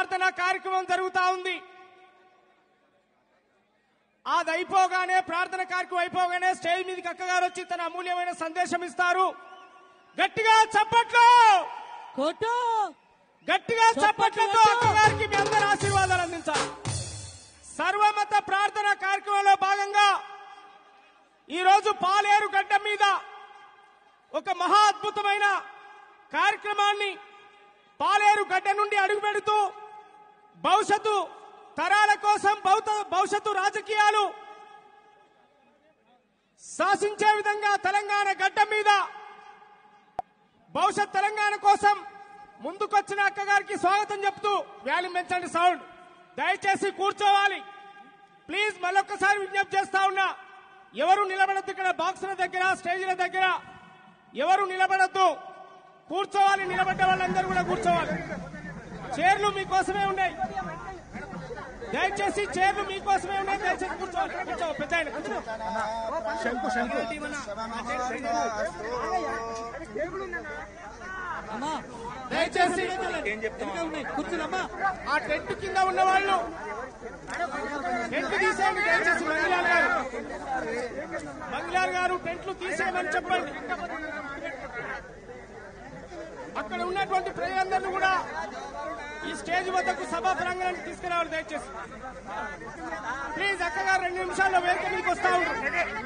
ప్రార్థన కార్యక్రమం జరుగుతా ఉంది అది అయిపోగానే ప్రార్థన కార్యక్రమం అయిపోగానే స్టేజ్ మీదకి అక్కగారు వచ్చి తన అమూల్యమైన సందేశం ఇస్తారు గట్టిగా చప్పట్లు కొట్టు గట్టిగా చప్పట్లతో అక్కగారికి మీ అందరి ఆశీర్వాదాలు అందించాలి సర్వమత ప్రార్థన కార్యక్రమంలో భాగంగా ఈ రోజు పాలేరు గడ్డ మీద ఒక మహా అద్భుతమైన కార్యక్రమాన్ని పాలేరు గడ్డ నుండి అడుగుపెడుతూ భవిష్యత్తు తరాల కోసం భౌత- భవిష్యత్తు రాజకీయాలు శాసించే విధంగా తెలంగాణ గడ్డ మీద భవిష్యత్ తెలంగాణ కోసం ముందుకొచ్చిన అక్కగారికి స్వాగతం చెప్తూ వ్యాల్యూ పెంచండి సౌండ్ దయచేసి కూర్చోవాలి ప్లీజ్ మళ్ళొక్కసారి విజ్ఞప్తి చేస్తా ఉన్నా ఎవరు నిలబడద్దు ఇక్కడ బాక్సుల దగ్గర స్టేజీల దగ్గర ఎవరు నిలబడద్దు కూర్చోవాలి నిలబడ్డ వాళ్ళందరూ కూడా కూర్చోవాలి చైర్లు మీకోసమే ఉన్నాయి దయచేసి చైర్లు మీకోసమే ఉన్నాయి దయచేసి కూర్చోవాలి కూర్చో పెద్ద ఆయన, కూర్చో అమ్మా దయచేసి వెనక ఉన్నాయి కూర్చున్నమ్మా ఆ టెంట్ కింద ఉన్న వాళ్ళు టెంట్ తీసేయండి దయచేసి మంగిలాల్ గారు మంగిలాల్ గారు టెంట్లు తీసేయమని చెప్పండి అక్కడ ఉన్నటువంటి ప్రజలందరినీ కూడా ఈ స్టేజ్ వద్దకు సభా ప్రాంగణానికి తీసుకురావాలి దయచేసి ప్లీజ్ అక్కగారు రెండు నిమిషాల్లో వేదిక మీదకి వస్తా ఉంటారు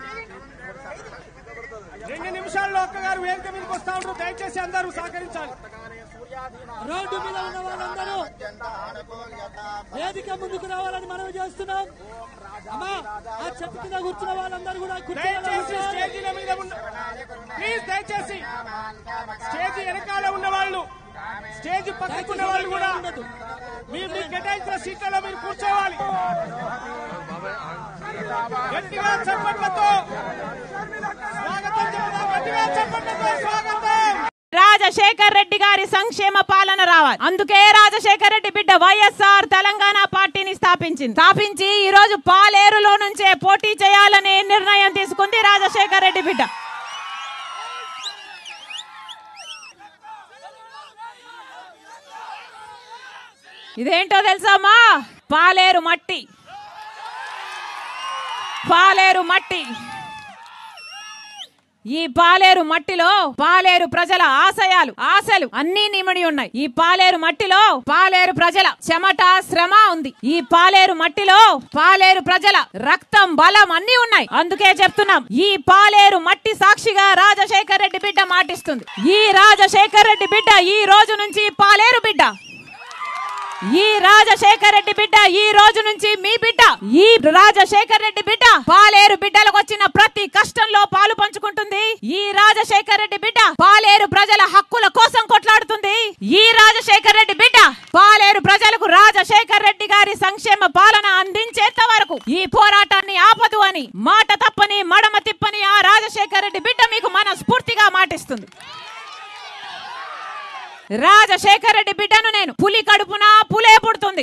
రెండు నిమిషాల్లో అక్కగారు వేదిక మీదకి వస్తా ఉంటారు దయచేసి అందరూ సహకరించాలి రోడ్డు మీద ఉన్న వాళ్ళందరూ వేదిక ముందుకు రావాలని మనవి చేస్తున్నాం అమ్మా ఆ చెట్టు కింద కూర్చున్న వాళ్ళందరూ కూడా దయచేసి కూర్చోవాలి స్టేజీల మీద ఉన్న ప్లీజ్ దయచేసి స్టేజీ వెనకాల ఉన్న వాళ్ళు స్టేజ్ పక్కకు ఉన్న వాళ్ళు కూడా మీరు మీకు కేటాయించిన సీట్లలో మీరు కూర్చోవాలి గట్టిగా చప్పట్లతో స్వాగతం చెప్తాం గట్టిగా చప్పట్లతో స్వాగతం రాజశేఖర్ రెడ్డి గారి సంక్షేమ పాలన రావాలి అందుకే రాజశేఖర్ రెడ్డి బిడ్డ వైఎస్ఆర్ తెలంగాణ పార్టీని స్థాపించింది స్థాపించి ఈ రోజు పాలేరులో నుంచే పోటీ చేయాలని నిర్ణయం తీసుకుంది రాజశేఖర్ రెడ్డి బిడ్డ ఇదేంటో తెలుసామా పాలేరు మట్టి పాలేరు మట్టి ఈ పాలేరు మట్టిలో పాలేరు ప్రజల ఆశయాలు ఆశలు అన్ని నిమిడి ఉన్నాయి ఈ పాలేరు మట్టిలో పాలేరు ప్రజల చెమట శ్రమ ఉంది ఈ పాలేరు మట్టిలో పాలేరు ప్రజల రక్తం బలం అన్ని ఉన్నాయి అందుకే చెప్తున్నాం ఈ పాలేరు మట్టి సాక్షిగా రాజశేఖర్ రెడ్డి బిడ్డ మాటిస్తుంది ఈ రాజశేఖర్ రెడ్డి బిడ్డ ఈ రోజు నుంచి పాలేరు బిడ్డ ఈ రాజశేఖర్ రెడ్డి బిడ్డ ఈ రోజు నుంచి మీ బిడ్డ ఈ రాజశేఖర్ రెడ్డి బిడ్డ పాలేరు బిడ్డలకు వచ్చిన ప్రతి కష్టంలో పాలు పంచుకుంటుంది ఈ రాజశేఖర్ రెడ్డి బిడ్డ పాలేరు ప్రజల హక్కుల కోసం కొట్లాడుతుంది ఈ రాజశేఖర్ రెడ్డి బిడ్డ పాలేరు ప్రజలకు రాజశేఖర్ రెడ్డి గారి సంక్షేమ పాలన అందించేంత వరకు ఈ పోరాటాన్ని ఆపదు అని మాట తప్పని మడమ తిప్పని ఆ రాజశేఖర్ రెడ్డి బిడ్డ మీకు మనస్ఫూర్తిగా మాటిస్తుంది రాజశేఖర్ రెడ్డి బిడ్డను నేను పులి కడుపున పులే పుడుతుంది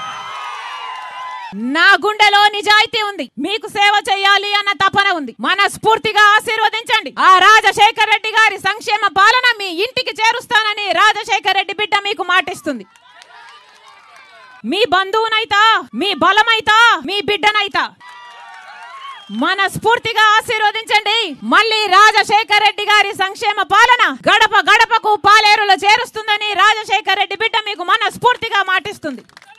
నా గుండెలో నిజాయితీ ఉంది మీకు సేవ చేయాలి అన్న తపన ఉంది మనస్ఫూర్తిగా ఆశీర్వదించండి ఆ రాజశేఖర్ రెడ్డి గారి సంక్షేమ పాలన మీ ఇంటికి చేరుస్తానని రాజశేఖర్ రెడ్డి బిడ్డ మీకు మాటిస్తుంది మీ బంధువునైతా మీ బలమైతా మీ బిడ్డనైతా మనస్ఫూర్తిగా ఆశీర్వదించండి మళ్ళీ రాజశేఖర్ రెడ్డి గారి సంక్షేమ పాలన గడప గడపకు పాలేరులో చేరుస్తుందని రాజశేఖర్ రెడ్డి బిడ్డ మీకు మనస్ఫూర్తిగా మాటిస్తుంది